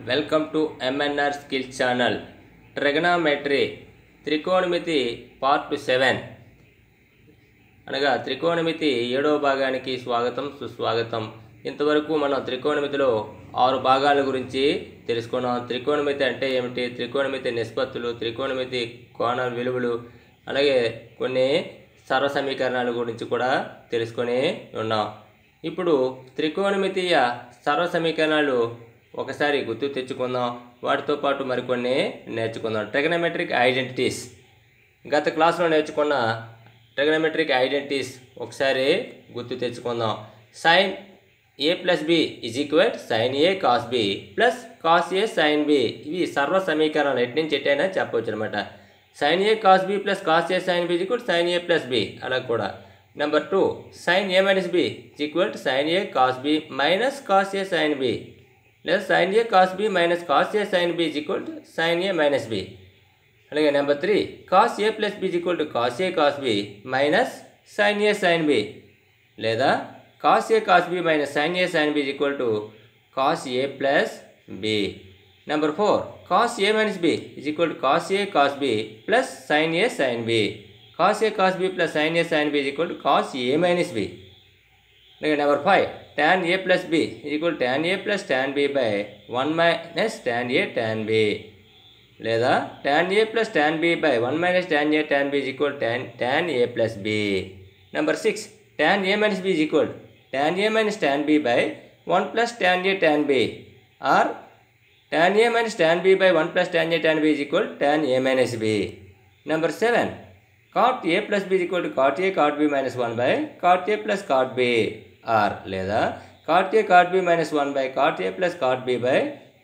welcome to MNR skill channel trigonometry త్రికోణమితి part seven అనగా త్రికోణమితి ఏడవ భాగానికి స్వాగతం సుస్వాగతం ఇంతవరకు మనం త్రికోణమితిలో ఆరు భాగాల గురించి తెలుసుకున్నాం త్రికోణమితి అంటే ఏమిటి త్రికోణమితి నిష్పత్తులు త్రికోణమితి కోణ విలువలు అలాగే కొన్ని సర్వ సమీకరణాల గురించి కూడా తెలుసుకొని ఉన్నాం ఇప్పుడు త్రికోణమితీయ సర్వ సమీకరణాలు ఒకసారి గుర్తు తెచ్చుకుందాం వాటితో పాటు మరికొన్ని నేర్చుకుందాం ట్రిగనమెట్రిక్ ఐడెంటిటీస్ గత క్లాస్లో నేర్చుకున్న ట్రిగనమెట్రిక్ ఐడెంటిటీస్ ఒకసారి గుర్తు తెచ్చుకుందాం sine A plus B is equal sine A cos B plus cos A sine B ఇవి సర్వ సమీకరణాలు ఎటు నుంచి ఎట్టైనా చెప్పవచ్చు అనమాట sine A cos B plus cos A sine B equal sine A plus B అలా కూడా number two sine A minus B equal to sine A cos B minus cos A sine B లేదా sine A cos B minus cos A sine B equal to sine A minus B అలాగే number three cos A plus B equal to cos A cos B minus sine A sine B లేదా cos A cos B minus sine A sine B equal to cos A plus B number four cos A minus B is equal to cos A cos B plus sine A sine B cos A cos B plus sine A sine B is equal to cos A minus B అలాగే number five tan A plus B equal tan A plus tan B by one minus tan A tan B లేదా tan A plus tan B by one minus tan A tan B equal tan tan A plus B number six tan A minus B equal tan A minus tan B by one plus tan A tan B or tan A minus tan B by one plus tan A tan B equal tan A minus B number seven cot a plus B equal to cot A cot B minus one by cot A plus cot B or లేదా cot A cot B minus one by cot A plus cot B by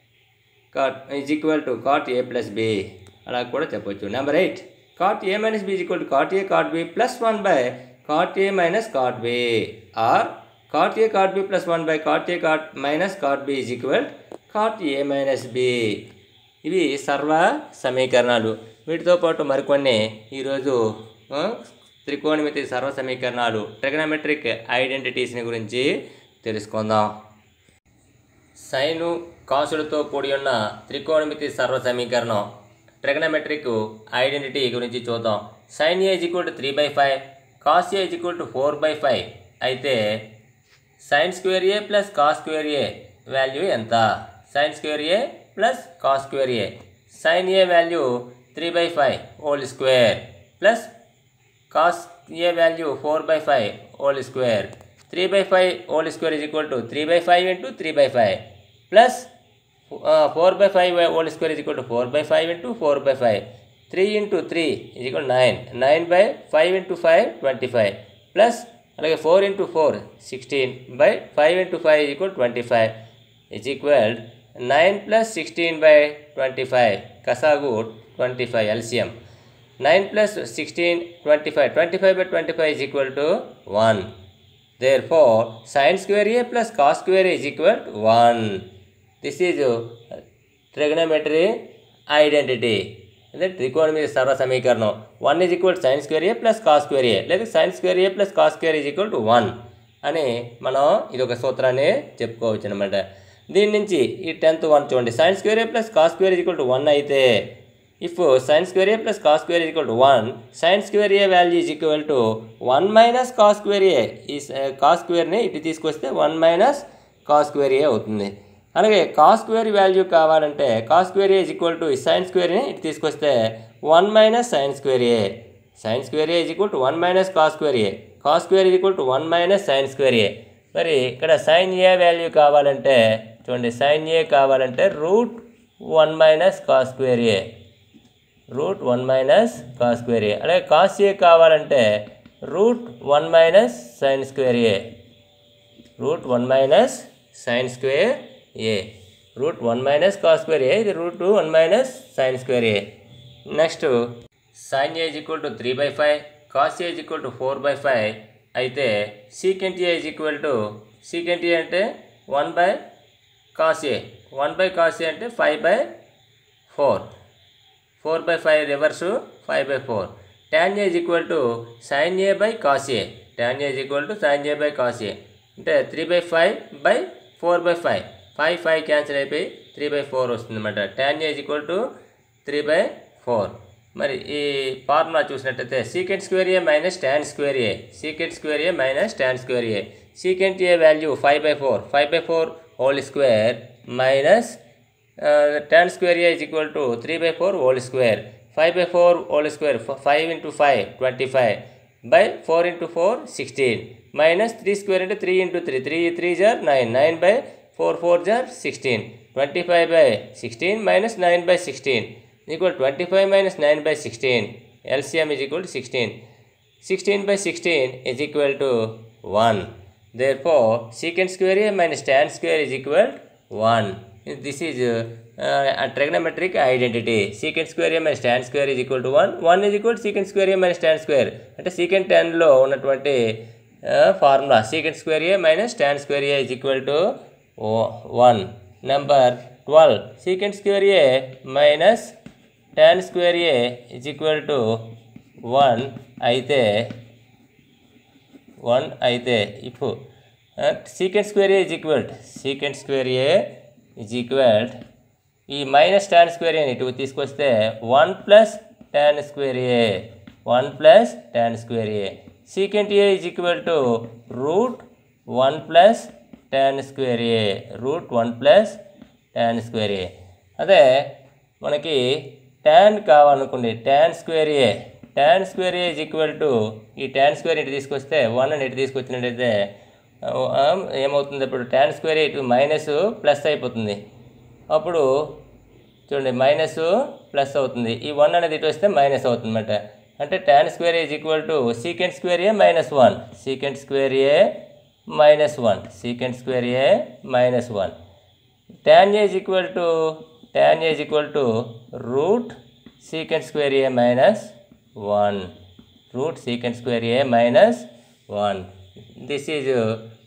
cot is equal to cot A plus B అలా కూడా చెప్పొచ్చు number eight cot A minus B equal to cot A cot B plus one by cot A minus cot B or cot A cot B plus one by cot A cot minus cot B is equal cot A minus B ఇవి సర్వ సమీకరణాలు వీటితో పాటు మరికొన్ని ఈరోజు ఆ, త్రికోణమితి సర్వ సమీకరణాలు ట్రిగనమెట్రిక్ ఐడెంటిటీస్ని గురించి తెలుసుకుందాం సైను కాసులతో కూడి ఉన్న త్రికోణమితి సర్వ సమీకరణం ట్రిగనమెట్రిక్ ఐడెంటిటీ గురించి చూద్దాం sine A equal to three by five cos A equal to four by five అయితే sine square A plus cos square A value ఎంత sine square A plus cos square A sine A value three by five whole square plus cos A value four by five whole square three by five whole square is equal to three by five into three by five plus four by five whole square is equal to four by five into four by five three into three is equal nine nine by five into five twenty five plus అలాగే four into four sixteen by five into five is equal twenty five is equal nine plus sixteen by twenty five కసాగు twenty five LCM nine plus sixteen twenty five twenty five by twenty five is equal to one therefore sine square A plus cos square is equal to one this is trigonometry identity అంటే త్రికోణమితి సర్వ సమీకరణం one is equal sine square A plus cos square A లేదా sine square A plus cos square is equal to one అని మనం ఇది ఒక సూత్రాన్ని చెప్పుకోవచ్చు అనమాట దీని నుంచి ఈ టెన్త్ వన్ చూడండి sine square A plus cos square is equal to one అయితే if sine square A plus cos square is equal to one sine square A value is equal to one minus cos square A ఈ cos స్క్వేర్ని ఇటు తీసుకొస్తే one minus cos square A అవుతుంది అలాగే cos square value కావాలంటే cos square A is equal to sine స్క్వేర్ని ఇటు తీసుకొస్తే one minus sine square A sine square A is equal to one minus cos square A cos square is equal to one minus sine square A మరి ఇక్కడ sign A value కావాలంటే చూడండి sine A కావాలంటే root one minus cos square A root one minus cos square A అలాగే cos A కావాలంటే root one minus sine square A root one minus sine square A root one minus cos square A ఇది root one minus sine square A next sine A equal to three by five cos A equal to four by five అయితే secant A equal to secant A అంటే one by cos A one by cos A అంటే five by four four by five reverse five by four tan A equal to sine A by cos A tan A equal to sine A by cos A అంటే three by five by four by five five five cancel అయిపోయి three by four వస్తుంది అనమాట tan A equal to three by four మరి ఈ formula చూసినట్టయితే secant square A minus tan square A secant square A minus tan square A secant A value five by four five by four whole square minus tan square a is equal to 3 by 4 whole square 5 by 4 whole square f- 5 into 5 25 by 4 into 4 16 minus 3 square into 3 into 3 3 3 jar 9 9 by 4 4 jar 16 25 by 16 minus 9 by 16 equal 25 minus 9 by 16 LCM is equal to 16 16 by 16 is equal to 1 therefore secant square a minus tan square is equal to 1 this is uh, uh, a trigonometric identity secant square a minus tan square is equal to 1 1 is equal to secant square a minus tan square అంటే secant tan లో ఉన్నటువంటి formula secant square a minus tan square a is equal to 1 number 12 secant square a minus tan square a is equal to 1 అయితే one అయితే ఇప్పుడు secant square A is equal secant square A is equal ఈ minus tan square ఏని ఇటు తీసుకొస్తే one plus tan square A one plus tan square A secant A is equal to root one plus tan square A root one plus tan square A అదే మనకి tan కావాలనుకోండి tan square A tan square A is equal to ఈ tan square ఇటు తీసుకొస్తే one అని ఇటు తీసుకొచ్చినట్టయితే ఆ, ఆ, ఏమవుతుంది ఇప్పుడు ట్యాన్ స్క్వేర్ ఏ ఇటు మైనస్ ప్లస్ అయిపోతుంది అప్పుడు చూడండి మైనస్ ప్లస్ అవుతుంది ఈ వన్ అనేది ఇటు వస్తే మైనస్ అవుతుంది అనమాట అంటే tan square is equal to secant square A minus one secant square A minus one secant square A minus one tan a is equal to tan a is equal to root secant square a minus 1 root secant square a minus 1 this is uh,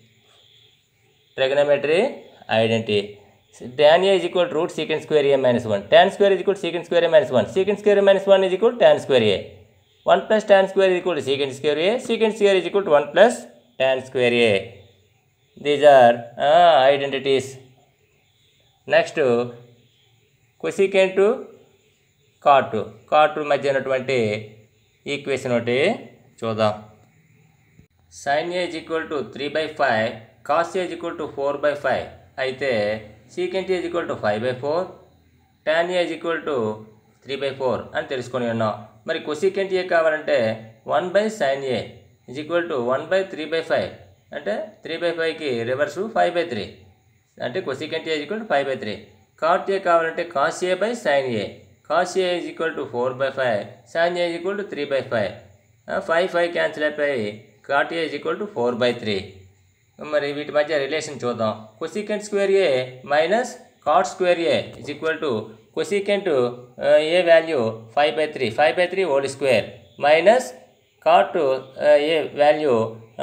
trigonometry identity tan a is equal to root secant square a minus 1 tan square is equal to secant square a minus 1 secant square a minus 1 is equal to tan square a 1 plus tan square is equal to secant square a secant square is equal to 1 plus tan square a these are uh, identities next cosecant cot cot మధ్య ఉన్నటువంటి equation ఒకటి చూద్దాం sine A equal to three by five cos A equal to four by five అయితే secant A equal to five by four tan A equal to three by four అని తెలుసుకొని ఉన్నాం మరి cosecant A కావాలంటే one by sine A is equal to one by three by five అంటే three బై ఫైవ్కి reverse five by three అంటే cosecant A equal to five by three cot A కావాలంటే cos A by sine A cos A is equal to four by five sine A equal to three by five five five cancel అయిపోయి cot A is equal to four by three మరి వీటి మధ్య relation చూద్దాం cosecant square A minus cot square A is equal to cosecant A value five by three five by three whole square minus cot A value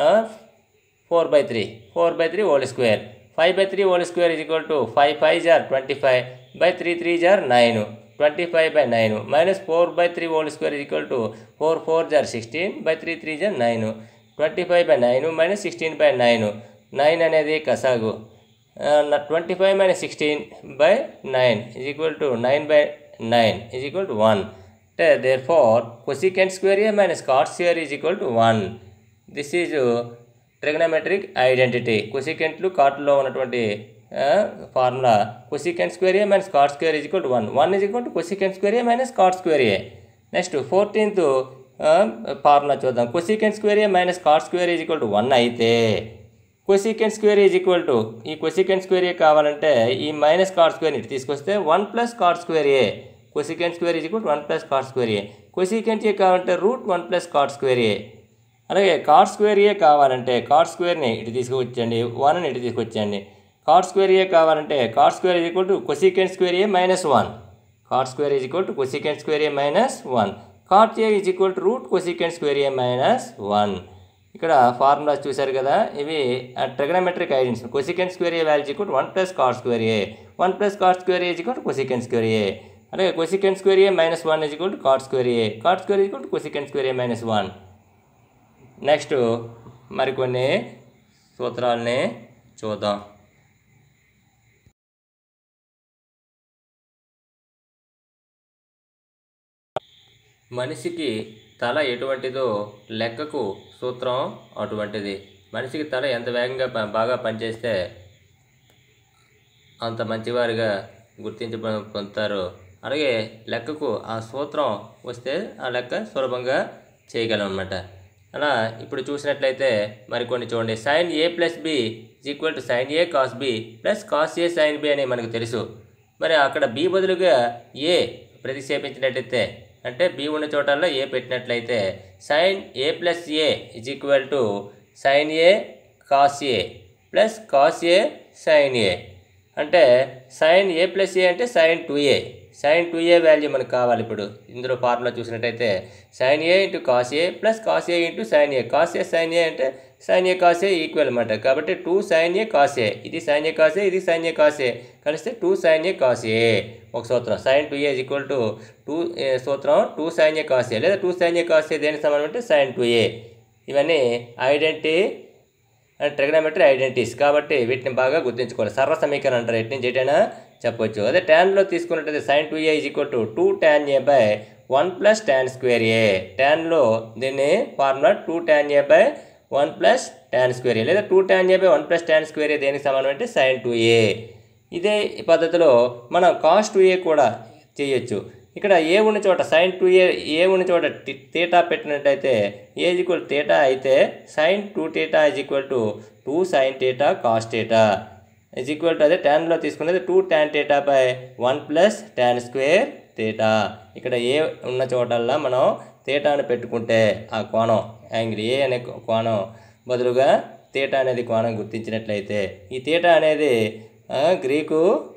four by three four by three whole square five by three whole square is equal to five five జార్ twenty five by three three జార్ nine twenty five by nine minus four by three whole square is equal to four four జార్ sixteen by three three జార్ nine twenty five by nine minus sixteen by nine nine అనేది కసాగు twenty five minus sixteen by nine is equal to nine by nine is equal to one అంటే therefore cosecant square A minus cot square is equal to one this is trigonometric identity కొసికెంట్లు కాట్లో ఉన్నటువంటి formula cosecant square A minus cot square is equal to one one is equal to cosecant square A minus cot square A next fourteenth formula చూద్దాం cosecant square A minus cot square is equal to one అయితే cosecant square is equal to ఈ cosecant square A కావాలంటే ఈ minus cot square ఇటు తీసుకొస్తే one plus cot square A cosecant square is equal one plus cot square A cosecant A కావాలంటే root one plus cot square A అలాగే cot square A కావాలంటే cot స్క్వేర్ని ఇటు తీసుకొచ్చండి one అని ఇటు తీసుకొచ్చండి కాట్ స్క్వేర్ ఏ కావాలంటే cot square is equal to cosecant square A minus one cot square is equal to cosecant square A minus one cot A is equal to root cosecant square A minus one ఇక్కడ formulas చూశారు కదా ఇవి trigonometric identities cosecant square A value equal one plus cot square A one plus cot square A equal to cosecant square A అలాగే cosecant square A minus one is equal to cot square A cot square equal to cosecant square A minus one next మరికొన్ని సూత్రాలని చూద్దాం మనిషికి తల ఎటువంటిదో లెక్కకు సూత్రం అటువంటిది మనిషికి తల ఎంత వేగంగా ప- బాగా పనిచేస్తే అంత మంచివారిగా గుర్తించి పొ- పొందుతారు అలాగే లెక్కకు ఆ సూత్రం వస్తే ఆ లెక్క సులభంగా చేయగలం అనమాట అలా ఇప్పుడు చూసినట్లయితే మరికొన్ని చూడండి sine A plus B equal to sine A cos B plus cos A sine B అని మనకు తెలుసు మరి అక్కడ బి బదులుగా ఏ ప్రతిక్షేపించినట్లయితే అంటే బి ఉన్న చోటల్లో ఏ పెట్టినట్లయితే sine A plus A is equal to sine A cos A plus cos A sine A అంటే సైన్ ఏ ప్లస్ ఏ అంటే sine two A sine two A value మనకు కావాలి ఇప్పుడు ఇందులో ఫార్ములా చూసినట్టయితే sine A into cos A plus cos A into sine A cos A sine A అంటే sine A cos A equal అనమాట కాబట్టి two sine A cos A ఇది sine A cos A ఇది సైన్ ఏ కాస్ ఏ కలిస్తే two sine A cos A ఒక సూత్రం sine two A equal to two సూత్రం two sine A cos A లేదా two sine A cos A దేనికి సమానం అంటే సైన్ టూ ఏ ఇవన్నీ ఐడెంటిటీ అండ్ ట్రిగనమెట్రీ ఐడెంటిటీస్ కాబట్టి వీటిని బాగా గుర్తుంచుకోవాలి సర్వ సమీకరణ అంటారు ఎట్ నుంచి ఎటైనా చెప్పొచ్చు అదే ట్యాన్లో తీసుకున్నట్టయితే sine two A is equal to two tan A by one plus tan square A ట్యాన్లో దీన్ని formula two tan A by one plus tan square A లేదా two tan A by one plus tan square A దేనికి సమానం అంటే sine two ఏ ఇదే పద్ధతిలో మనం cos two ఏ కూడా చేయొచ్చు ఇక్కడ ఏ ఉన్న చోట సైన్ టూ ఏ ఏ ఉన్న చోట టి- తీటా పెట్టినట్టయితే ఏ ఈజ్ ఈక్వల్ తీటా అయితే sine two theta is equal to two sine theta cos theta is equal to అదే ట్యాన్లో తీసుకున్నది two tan theta by one plus tan square theta ఇక్కడ ఏ ఉన్న చోటల్లా మనం తీటాను పెట్టుకుంటే ఆ కోణం యాంగిల్ ఏ అనే కోణం బదులుగా తీటా అనేది కోణం గుర్తించినట్లయితే ఈ తీటా అనేది ఆ, గ్రీకు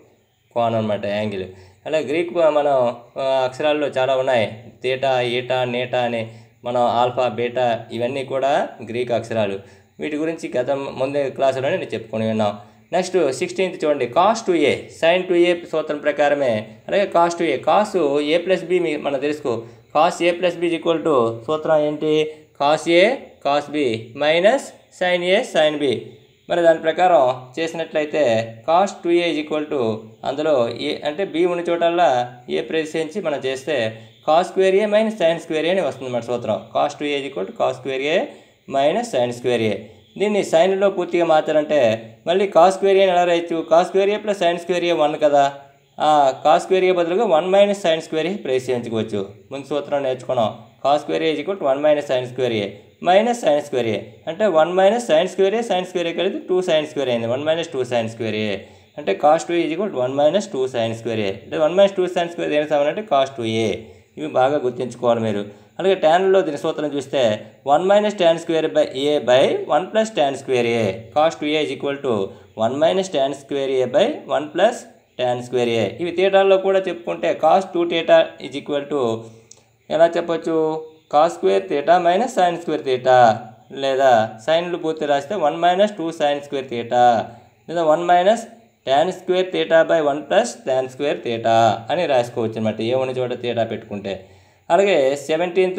కోణం అనమాట యాంగిల్ అలా గ్రీక్ మనం ఆ, అక్షరాల్లో చాలా ఉన్నాయి తీటా ఈటా నేటా అని మనం ఆల్ఫా బీటా ఇవన్నీ కూడా గ్రీక్ అక్షరాలు వీటి గురించి గత ముందే క్లాసులోనే నేను చెప్పుకొని ఉన్నాం నెక్స్ట్ సిక్స్టీన్త్ చూడండి cos two A sine two A సూత్రం ప్రకారమే అలాగే cos two A cos A plus B మనం తెలుసుకో cos A plus B equal to సూత్రం ఏంటి cos A cos B minus sine A sine B మరి దాని ప్రకారం చేసినట్లయితే cos two A equal to అందులో ఏ అంటే బి ఉన్న చోటల్లా ఏ ప్రవేశించి మనం చేస్తే cos square A minus sine square A అని వస్తుంది మన సూత్రం cos two A equal to cos square A minus sine square A దీన్ని సైన్లో పూర్తిగా మార్చాలంటే మళ్ళీ కాస్ స్క్వేర్ ఏని ఎలా రాయొచ్చు cos square A plus sine square A one కదా ఆ కాస్ స్క్వేర్ ఏ బదులుగా one minus sine square A ప్రవేశించుకోవచ్చు ముందు సూత్రం నేర్చుకున్నాం cos square A equal to one minus sine square A minus sine square A అంటే one minus sine square A sine square A కలిపి two sine square అయింది one minus two sine square A అంటే cos two is equal one minus two sine square A అంటే one minus two sine square దేనికి సమానం అంటే cos two ఏ ఇవి బాగా గుర్తుంచుకోవాలి మీరు అలాగే ట్యాన్లో దీని సూత్రం చూస్తే one minus tan square by A by one plus tan square A cos two A is equal to one minus tan square A by one plus tan square A ఇవి థియేటర్లో కూడా చెప్పుకుంటే cos two theta is equal to ఎలా చెప్పొచ్చు cos square theta minus sine square theta లేదా సైన్లు పూర్తి రాస్తే one minus two sine square theta లేదా one minus tan square theta by one plus tan square theta అని రాసుకోవచ్చు అనమాట ఏ ఉన్న చోట థీటా పెట్టుకుంటే అలాగే సెవెంటీన్త్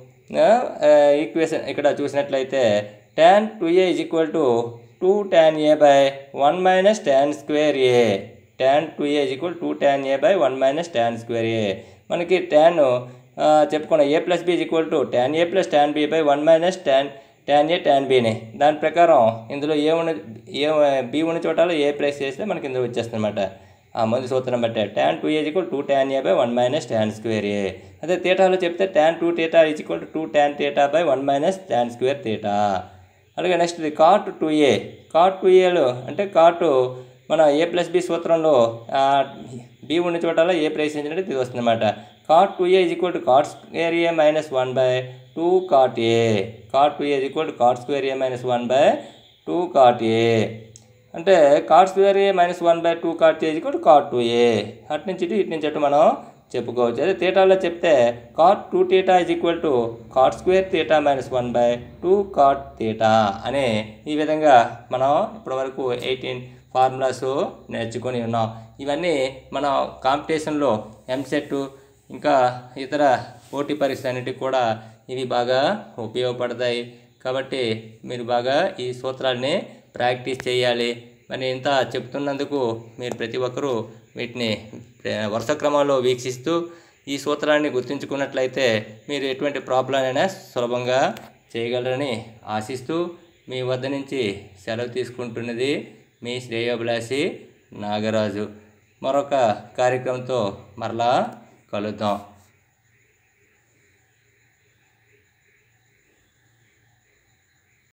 ఈక్వేషన్ ఇక్కడ చూసినట్లయితే tan two A is equal to two tan A by one minus tan square A tan two A is equal to tan A by one minus tan square ఏ మనకి tan చెప్పుకున్న ఏ plus B is equal to tan A plus tan B by one minus tan tan A tan బిని దాని ప్రకారం ఇందులో ఏ ఉన్న A B ఉన్న చోటలో ఏ plus చేస్తే మనకి ఇందులో వచ్చేస్తుంది అనమాట ఆ ముందు సూత్రం బట్టే tan two A is equal to tan A by one minus tan square A అదే తీటాలో చెప్తే tan two theta is equal to two tan theta by one minus tan square theta అలాగే నెక్స్ట్ ఇది cot two A cot two ఏలో అంటే cot మన A plus B సూత్రంలో B ఉన్న చోటలో ఏ ప్రవేశించినట్టు ఇది వస్తుంది అనమాట cot two A is equal to cot square A minus one by two cot A cot two A is equal to cot square A minus one by two cot A అంటే cot square A minus one by two cot A equal to cot two A అటు నుంచి ఇటు ఇటు నుంచి అటు మనం చెప్పుకోవచ్చు అదే తీటాలో చెప్తే cot two theta is equal to cot square theta minus one by two cot theta అనే ఈ విధంగా మనం ఇప్పటివరకు ఎయిటీన్ ఫార్ములాస్ నేర్చుకొని ఉన్నాం ఇవన్నీ మన కాంపిటీషన్లో ఎంసెట్ ఇంకా ఇతర పోటీ పరీక్ష అన్నిటికి కూడా ఇవి బాగా ఉపయోగపడతాయి కాబట్టి మీరు బాగా ఈ సూత్రాలని ప్రాక్టీస్ చేయాలి మరి ఇంత చెప్తున్నందుకు మీరు ప్రతి ఒక్కరూ వీటిని ఆ, వరుస క్రమంలో వీక్షిస్తూ ఈ సూత్రాన్ని గుర్తుంచుకున్నట్లయితే మీరు ఎటువంటి ప్రాబ్లం అయినా సులభంగా చేయగలరని ఆశిస్తూ మీ వద్ద నుంచి సెలవు తీసుకుంటున్నది మీ శ్రేయోభిలాషి నాగరాజు మరొక కార్యక్రమంతో మరలా కలుద్దాం